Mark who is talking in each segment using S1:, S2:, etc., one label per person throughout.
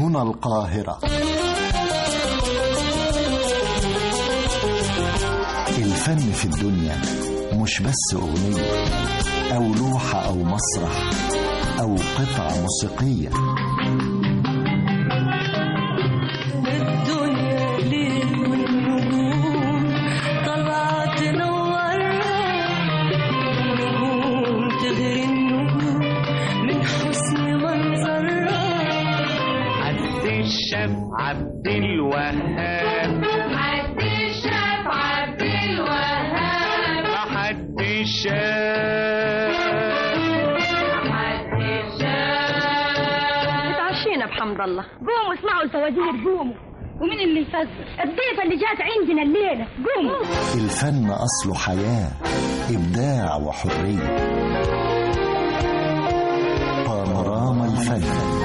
S1: هنا القاهرة الفن في الدنيا مش بس أغنية أو لوحة أو مسرح أو قطعة موسيقية
S2: الدنيا ليل والنجوم طالعة تنورها نجوم تغري النجوم من حسن منظرها
S3: عبد الشاف عبد الوهاب
S4: عبد الشاف عبد الوهاب
S3: حد الشاف
S4: عبد الشاف
S5: اتعشينا بحمد الله قوموا اسمعوا الفوازير قوموا ومين اللي يفزر الضيفة اللي جات عندنا الليلة قوموا
S1: الفن أصله حياة إبداع وحرية بانوراما الفن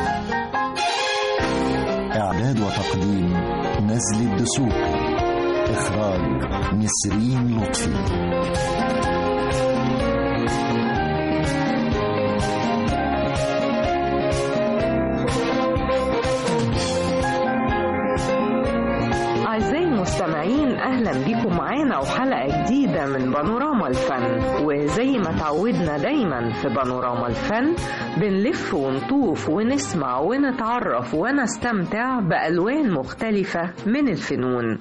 S1: إعداد وتقديم نزل الدسوقي إخراج نسرين لطفي
S6: أعزائي المستمعين أهلا بكم معانا وحلقة جديدة من بانوراما الفن وزي ما تعودنا دايما في بانوراما الفن بنلف ونطوف ونسمع ونتعرف ونستمتع بألوان مختلفة من الفنون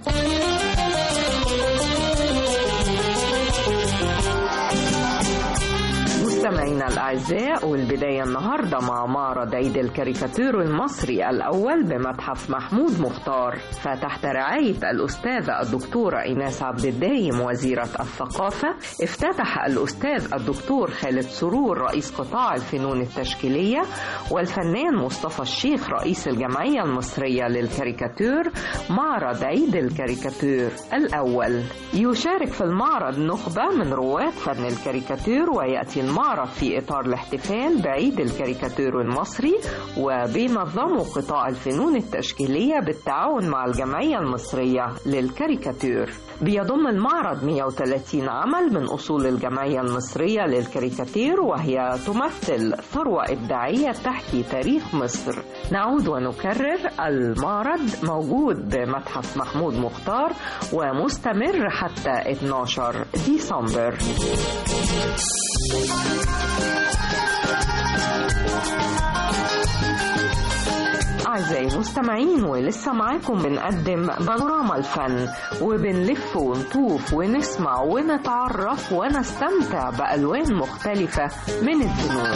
S6: مستمعينا الأعزاء والبداية النهاردة مع معرض عيد الكاريكاتير المصري الأول بمتحف محمود مختار فتحت رعاية الأستاذة الدكتورة إيناس عبد الدايم وزيرة الثقافة افتتح الأستاذ الدكتور خالد سرور رئيس قطاع الفنون التشكيلية والفنان مصطفى الشيخ رئيس الجمعية المصرية للكاريكاتير معرض عيد الكاريكاتير الأول يشارك في المعرض نخبة من رواد فن الكاريكاتير ويأتي المعرض في إطار الاحتفال بعيد الكاريكاتير المصري وبينظمه قطاع الفنون التشكيلية بالتعاون مع الجمعية المصرية للكاريكاتير بيضم المعرض 130 عمل من أصول الجمعية المصرية للكاريكاتير وهي تمثل ثروة إبداعية تحكي تاريخ مصر نعود ونكرر المعرض موجود بمتحف محمود مختار ومستمر حتى 12 ديسمبر أعزائي المستمعين ولسه معاكم بنقدم بانوراما الفن وبنلف ونطوف ونسمع ونتعرف ونستمتع بألوان مختلفة من الفنون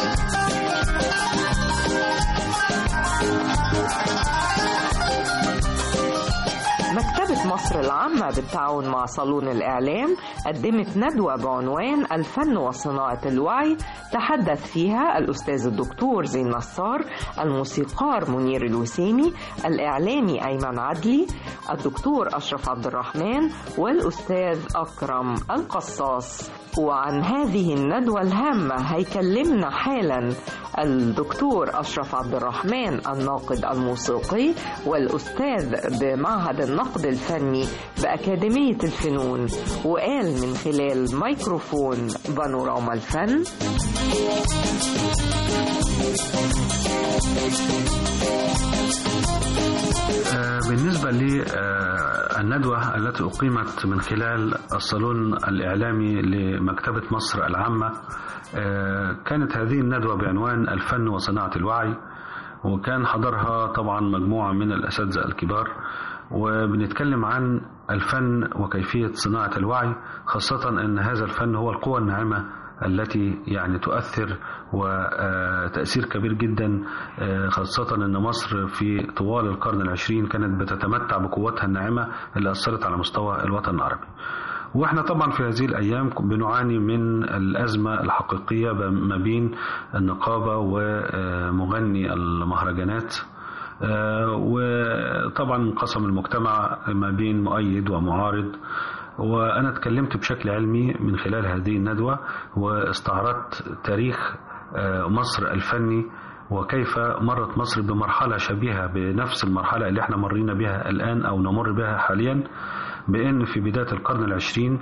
S6: مكتبة مصر العامة بالتعاون مع صالون الإعلام قدمت ندوة بعنوان الفن وصناعة الوعي تحدث فيها الأستاذ الدكتور زين نصار الموسيقار منير الوسيمي الإعلامي أيمن عدلي الدكتور أشرف عبد الرحمن والأستاذ أكرم القصاص وعن هذه الندوة الهامة هيكلمنا حالا الدكتور أشرف عبد الرحمن الناقد الموسيقي والأستاذ بمعهد النقد الفني بأكاديمية الفنون وقال من خلال ميكروفون بانوراما الفن
S7: آه، بالنسبة للندوة التي أقيمت من خلال الصالون الإعلامي لمكتبة مصر العامة آه، كانت هذه الندوة بعنوان الفن وصناعة الوعي وكان حضرها طبعا مجموعة من الأساتذة الكبار وبنتكلم عن الفن وكيفية صناعة الوعي خاصة أن هذا الفن هو القوة الناعمة التي يعني تؤثر وتأثير كبير جدا خاصة أن مصر في طوال القرن العشرين كانت بتتمتع بقوتها الناعمة اللي أثرت على مستوى الوطن العربي واحنا طبعا في هذه الايام بنعاني من الازمه الحقيقيه ما بين النقابه ومغني المهرجانات وطبعا انقسم المجتمع ما بين مؤيد ومعارض وأنا اتكلمت بشكل علمي من خلال هذه الندوة واستعرضت تاريخ مصر الفني وكيف مرت مصر بمرحلة شبيهة بنفس المرحلة اللي احنا مرينا بها الآن أو نمر بها حاليا بأن في بداية القرن العشرين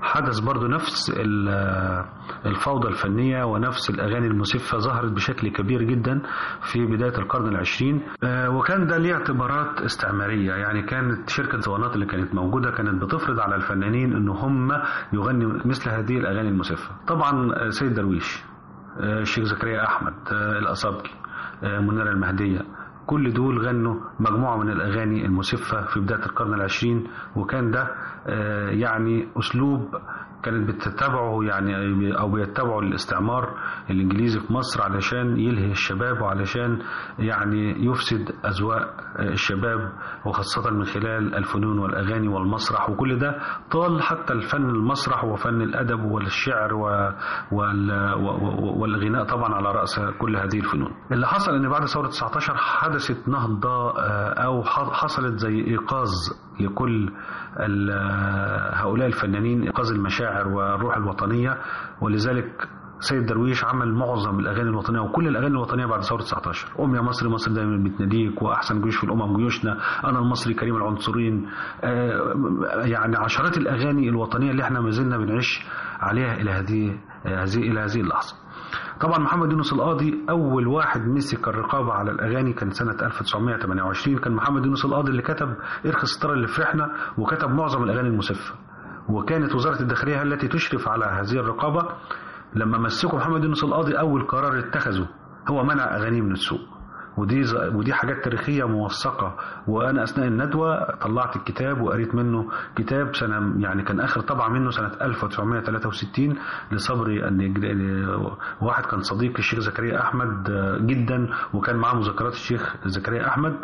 S7: حدث برضو نفس ال- الفوضى الفنية ونفس الأغاني المسفة ظهرت بشكل كبير جدا في بداية القرن العشرين آه، وكان ده ليه اعتبارات استعمارية يعني كانت شركة زوانات اللي كانت موجودة كانت بتفرض على الفنانين ان هم يغنوا مثل هذه الأغاني المسفة طبعا آه، سيد درويش آه، الشيخ زكريا أحمد آه، الأصابجي آه، منيرة المهدية كل دول غنوا مجموعة من الأغاني المسفة في بداية القرن العشرين وكان ده آه، يعني أسلوب كانت بتتبعه يعني أو بيتبعه الاستعمار الإنجليزي في مصر علشان يلهي الشباب وعلشان يعني يفسد أذواق آه، الشباب وخاصة من خلال الفنون والأغاني والمسرح وكل ده طال حتى الفن المسرح وفن الأدب والشعر و- وال- و- و- والغناء طبعا على رأس كل هذه الفنون اللي حصل ان بعد ثورة 19 حدثت نهضة آه، او ح- حصلت زي ايقاظ لكل ال- آه، هؤلاء الفنانين ايقاظ المشاعر والروح الوطنية ولذلك سيد درويش عمل معظم الاغاني الوطنيه وكل الاغاني الوطنيه بعد ثوره 19 ام يا مصر مصر دايما بتناديك واحسن جيوش في الامم جيوشنا انا المصري كريم العنصرين آه، يعني عشرات الاغاني الوطنيه اللي احنا ما زلنا بنعيش عليها الى هذه هذه الى هذه اللحظه طبعا محمد يونس القاضي اول واحد مسك الرقابه على الاغاني كان سنه 1928 كان محمد يونس القاضي اللي كتب ارخي الستاره اللي فرحنا وكتب معظم الاغاني المسفه وكانت وزاره الداخليه هي التي تشرف على هذه الرقابه لما مسكوا محمد يونس القاضي اول قرار اتخذه هو منع اغانيه من السوق ودي ز- ودي حاجات تاريخيه موثقه وانا اثناء الندوه طلعت الكتاب وقريت منه كتاب سنه يعني كان اخر طبعه منه سنه 1963 لصبري النجد واحد كان صديق الشيخ زكريا احمد آه، جدا وكان معاه مذكرات الشيخ زكريا احمد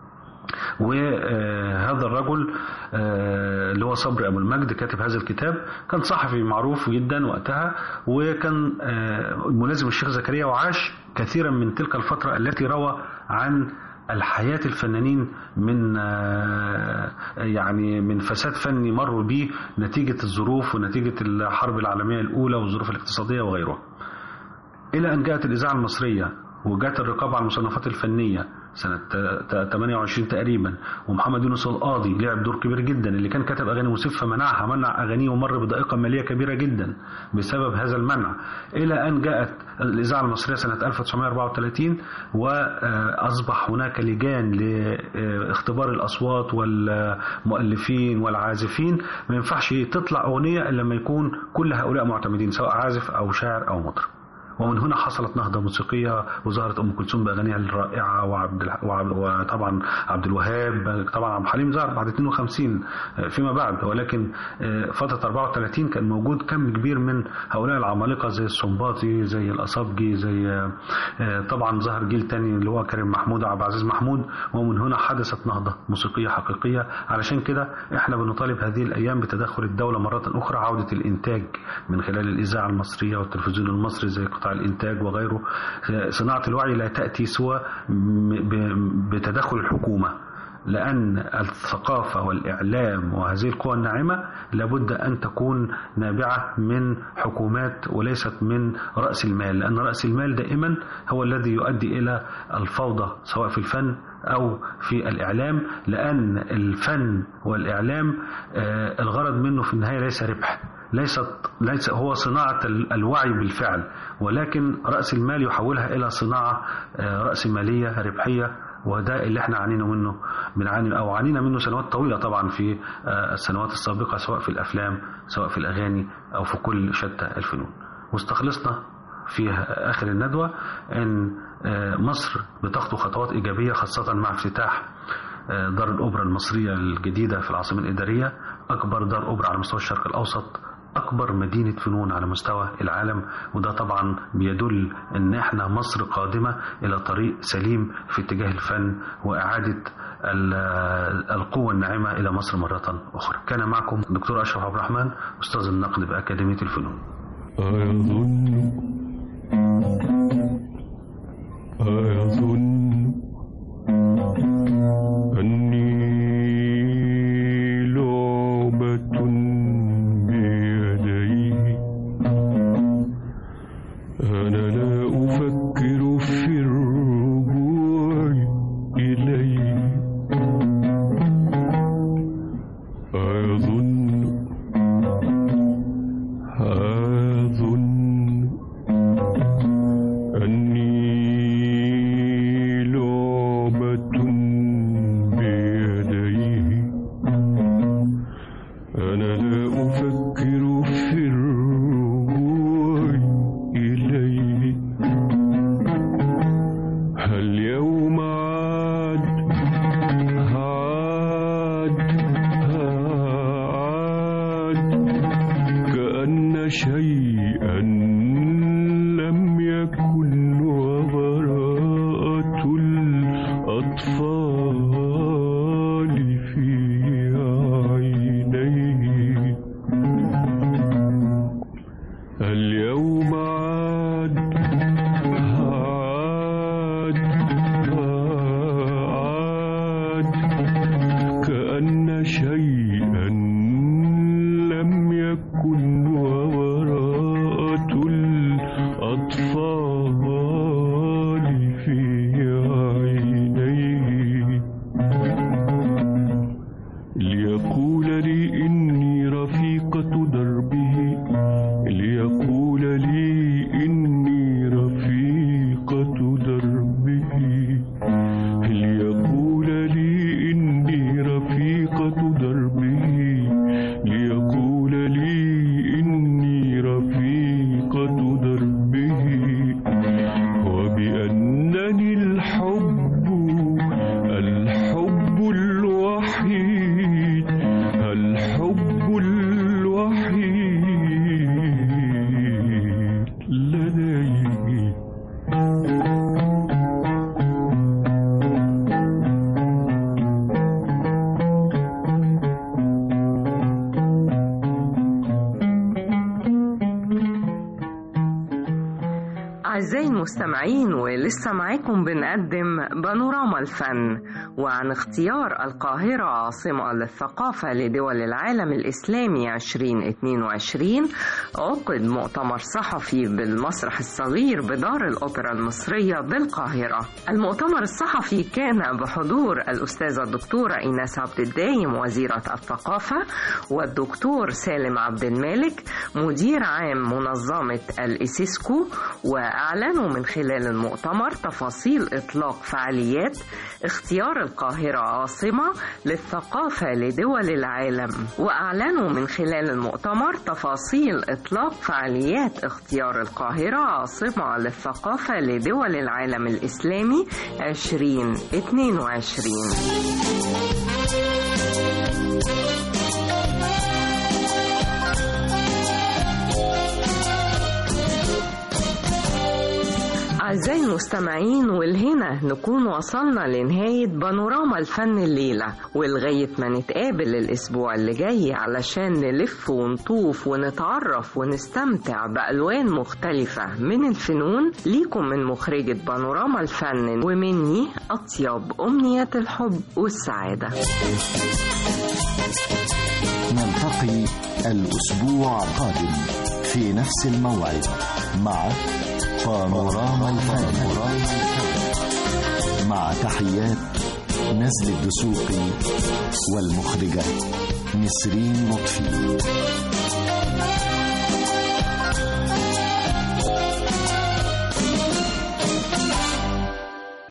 S7: وهذا الرجل آه، اللي هو صبري ابو المجد كاتب هذا الكتاب كان صحفي معروف جدا وقتها وكان آه، ملازم الشيخ زكريا وعاش كثيرا من تلك الفتره التي روى عن الحياة الفنانين من آه، يعني من فساد فني مروا به نتيجة الظروف ونتيجة الحرب العالمية الأولى والظروف الاقتصادية وغيرها إلى أن جاءت الإذاعة المصرية وجاءت الرقابة على المصنفات الفنية سنة ت- ت- 28 تقريبا ومحمد يونس القاضي لعب دور كبير جدا اللي كان كتب أغاني مسفة منعها منع أغانيه ومر بضائقة مالية كبيرة جدا بسبب هذا المنع إلى أن جاءت الإذاعة المصرية سنة 1934 وأصبح هناك لجان لاختبار الأصوات والمؤلفين والعازفين ما ينفعش تطلع أغنية إلا لما يكون كل هؤلاء معتمدين سواء عازف أو شاعر أو مطرب ومن هنا حصلت نهضة موسيقية وظهرت أم كلثوم بأغانيها الرائعة وعبد الح... وعبد... وطبعا عبد الوهاب طبعا عبد الحليم ظهر بعد 52 فيما بعد ولكن فترة 34 كان موجود كم كبير من هؤلاء العمالقة زي السنباطي زي الأصابجي زي طبعا ظهر جيل تاني اللي هو كريم محمود وعبد العزيز محمود ومن هنا حدثت نهضة موسيقية حقيقية علشان كده احنا بنطالب هذه الأيام بتدخل الدولة مرة أخرى عودة الإنتاج من خلال الإذاعة المصرية والتلفزيون المصري زي قطاع الإنتاج وغيره صناعة الوعي لا تأتي سوى بتدخل الحكومة لأن الثقافة والإعلام وهذه القوى الناعمة لابد أن تكون نابعة من حكومات وليست من رأس المال لأن رأس المال دائما هو الذي يؤدي إلى الفوضى سواء في الفن أو في الإعلام لأن الفن والإعلام الغرض منه في النهاية ليس ربح ليست ليس هو صناعة الوعي بالفعل ولكن رأس المال يحولها إلى صناعة رأس مالية ربحية وده اللي احنا عانينا منه بنعاني او عانينا منه سنوات طويله طبعا في السنوات السابقه سواء في الافلام سواء في الاغاني او في كل شتى الفنون واستخلصنا في اخر الندوه ان مصر بتخطو خطوات ايجابيه خاصه مع افتتاح دار الاوبرا المصريه الجديده في العاصمه الاداريه اكبر دار اوبرا على مستوى الشرق الاوسط أكبر مدينة فنون على مستوى العالم وده طبعا بيدل أن احنا مصر قادمة إلى طريق سليم في اتجاه الفن وإعادة القوة الناعمة إلى مصر مرة أخرى كان معكم دكتور أشرف عبد الرحمن أستاذ النقد بأكاديمية الفنون
S8: أيظن أيظن أني لعبة بيديه أنا لا أفكر في الرجوع إليه أيظن في عينيه اليوم عاد عاد عاد كأن شيئا لم يكن ووراءة الأطفال في عينيه ليقول لي إني رفيقة دربه ليقول لي إني رفيقة دربه ليقول لي إني رفيقة دربه ليقول لي إني رفيقة دربه وبأنني الحب الحب الوحيد الحب الوحيد لديه
S6: أعزائي المستمعين ولسه معاكم بنقدم بانوراما الفن وعن اختيار القاهرة عاصمة للثقافة لدول العالم الإسلامي 2022 عقد مؤتمر صحفي بالمسرح الصغير بدار الأوبرا المصرية بالقاهرة المؤتمر الصحفي كان بحضور الأستاذة الدكتورة إيناس عبد الدايم وزيرة الثقافة والدكتور سالم عبد المالك مدير عام منظمة الإسيسكو وأعلنوا من خلال المؤتمر تفاصيل إطلاق فعاليات اختيار القاهرة عاصمة للثقافة لدول العالم وأعلنوا من خلال المؤتمر تفاصيل إطلاق فعاليات اختيار القاهرة عاصمة للثقافة لدول العالم الإسلامي 2022 أعزائي المستمعين والهنا نكون وصلنا لنهاية بانوراما الفن الليلة ولغاية ما نتقابل الأسبوع اللي جاي علشان نلف ونطوف ونتعرف ونستمتع بألوان مختلفة من الفنون ليكم من مخرجة بانوراما الفن ومني أطيب أمنية الحب والسعادة
S1: نلتقي الأسبوع القادم في نفس الموعد مع بانوراما الفن مع تحيات نزل الدسوقي والمخرجة نسرين لطفي